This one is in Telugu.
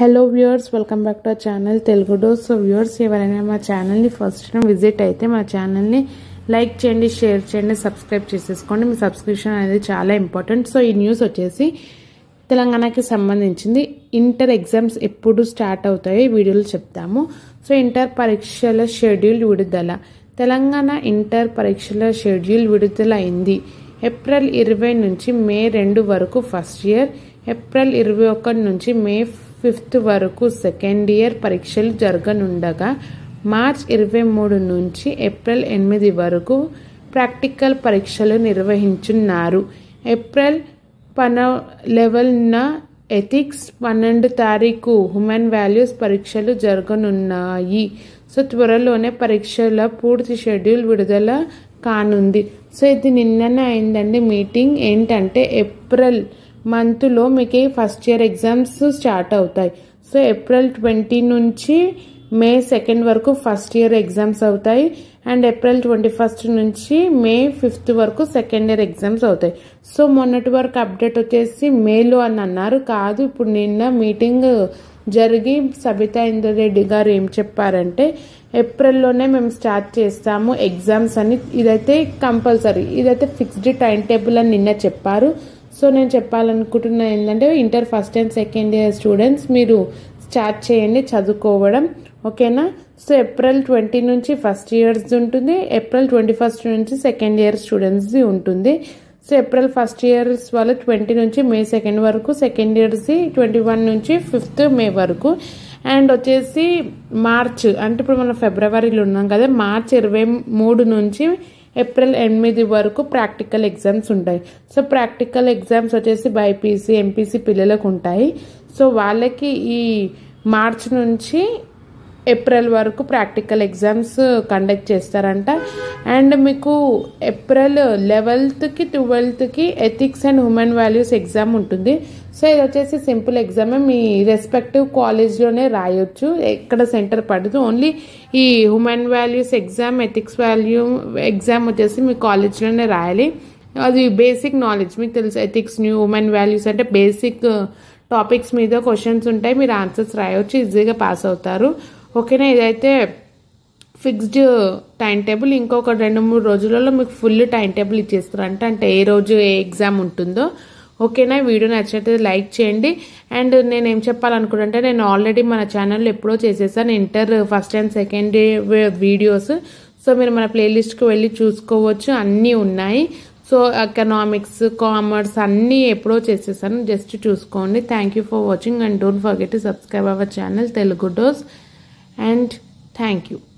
hello viewers welcome back to our channel Telugu dose so viewers ఎవరైనా మా ఛానల్ని ఫస్ట్ టైం విజిట్ అయితే మా ఛానల్ని లైక్ చేయండి షేర్ చేయండి సబ్స్క్రైబ్ చేసేసుకోండి మీ సబ్స్క్రిప్షన్ అనేది చాలా ఇంపార్టెంట్ సో ఈ న్యూస్ వచ్చేసి తెలంగాణకి సంబంధించింది ఇంటర్ ఎగ్జామ్స్ ఎప్పుడు స్టార్ట్ అవుతాయో ఈ వీడియోలో చెప్తాము సో ఇంటర్ పరీక్షల షెడ్యూల్ విడుదల తెలంగాణ ఇంటర్ పరీక్షల షెడ్యూల్ విడుదల అయింది ఏప్రిల్ ఇరవై నుంచి మే రెండు వరకు ఫస్ట్ ఇయర్ ఏప్రిల్ ఇరవై ఒకటి నుంచి మే ఫిఫ్త్ వరకు సెకండ్ ఇయర్ పరీక్షలు జరగనుండగా మార్చ్ ఇరవై మూడు నుంచి ఏప్రిల్ ఎనిమిది వరకు ప్రాక్టికల్ పరీక్షలు నిర్వహించున్నారు ఏప్రిల్ పన లెవెల్న ఎథిక్స్ పన్నెండు తారీఖు హ్యూమన్ వాల్యూస్ పరీక్షలు జరగనున్నాయి సో త్వరలోనే పరీక్షల పూర్తి షెడ్యూల్ విడుదల కానుంది సో ఇది నిన్ననే అయిందండి మీటింగ్ ఏంటంటే ఏప్రిల్ మంత్లో మీకు ఫస్ట్ ఇయర్ ఎగ్జామ్స్ స్టార్ట్ అవుతాయి సో ఏప్రిల్ ట్వంటీ నుంచి మే సెకండ్ వరకు ఫస్ట్ ఇయర్ ఎగ్జామ్స్ అవుతాయి అండ్ ఏప్రిల్ ట్వంటీ ఫస్ట్ నుంచి మే ఫిఫ్త్ వరకు సెకండ్ ఇయర్ ఎగ్జామ్స్ అవుతాయి సో మొన్నటి వరకు అప్డేట్ వచ్చేసి మేలో అని అన్నారు కాదు ఇప్పుడు నిన్న మీటింగ్ జరిగి సబితా ఇంద్రెడ్డి గారు ఏం చెప్పారంటే ఏప్రిల్లోనే మేము స్టార్ట్ చేస్తాము ఎగ్జామ్స్ అని ఇదైతే కంపల్సరీ ఇదైతే ఫిక్స్డ్ టైం టేబుల్ అని నిన్న చెప్పారు సో నేను చెప్పాలనుకుంటున్నా ఏంటంటే inter first and second year students మీరు స్టార్ట్ చేయండి చదువుకోవడం ఓకేనా సో ఏప్రిల్ ట్వంటీ నుంచి ఫస్ట్ ఇయర్స్ ఉంటుంది ఏప్రిల్ ట్వంటీ ఫస్ట్ నుంచి సెకండ్ ఇయర్ స్టూడెంట్స్ది ఉంటుంది సో ఏప్రిల్ ఫస్ట్ ఇయర్స్ వాళ్ళు ట్వంటీ నుంచి మే సెకండ్ వరకు సెకండ్ ఇయర్స్ది ట్వంటీ వన్ నుంచి ఫిఫ్త్ మే వరకు అండ్ వచ్చేసి మార్చ్ అంటే ఇప్పుడు మనం ఫిబ్రవరిలో ఉన్నాం కదా మార్చ్ ఇరవై మూడు నుంచి ఏప్రిల్ ఎనిమిది వరకు ప్రాక్టికల్ ఎగ్జామ్స్ ఉంటాయి సో ప్రాక్టికల్ ఎగ్జామ్స్ వచ్చేసి బైపీసీ ఎంపీసీ పిల్లలకు ఉంటాయి సో వాళ్ళకి ఈ మార్చ్ నుంచి ఏప్రిల్ వరకు ప్రాక్టికల్ ఎగ్జామ్స్ కండక్ట్ చేస్తారంట అండ్ మీకు ఏప్రిల్ లెవెల్త్కి ట్వెల్త్కి ethics and human values exam ఉంటుంది సో ఇది వచ్చేసి సింపుల్ ఎగ్జామే మీ రెస్పెక్టివ్ కాలేజ్లోనే రాయొచ్చు ఎక్కడ సెంటర్ పడదు ఓన్లీ ఈ human values exam ethics value exam వచ్చేసి మీ కాలేజ్లోనే రాయాలి అది బేసిక్ నాలెడ్జ్ మీకు తెలుసు ఎథిక్స్ న్యూ హ్యూమన్ వాల్యూస్ అంటే బేసిక్ టాపిక్స్ మీద క్వశ్చన్స్ ఉంటాయి మీరు ఆన్సర్స్ రాయొచ్చు ఈజీగా పాస్ అవుతారు ఓకేనా ఇదైతే ఫిక్స్డ్ టైం టేబుల్ ఇంకొక రెండు మూడు రోజులలో మీకు ఫుల్ టైం టేబుల్ ఇచ్చేస్తారంట అంటే ఏ రోజు ఏ ఎగ్జామ్ ఉంటుందో ఓకేనా వీడియో నచ్చినట్టు లైక్ చేయండి అండ్ నేను ఏం చెప్పాలనుకుంటుంటే నేను ఆల్రెడీ మన ఛానల్లో ఎప్పుడో చేసేసాను inter first and second videos so మీరు మన ప్లేలిస్ట్కి వెళ్ళి చూసుకోవచ్చు అన్నీ ఉన్నాయి సో ఎకనామిక్స్ కామర్స్ అన్నీ ఎప్పుడో చేసేసాను జస్ట్ చూసుకోండి thank you for watching and don't forget to subscribe our channel Telugu dose and thank you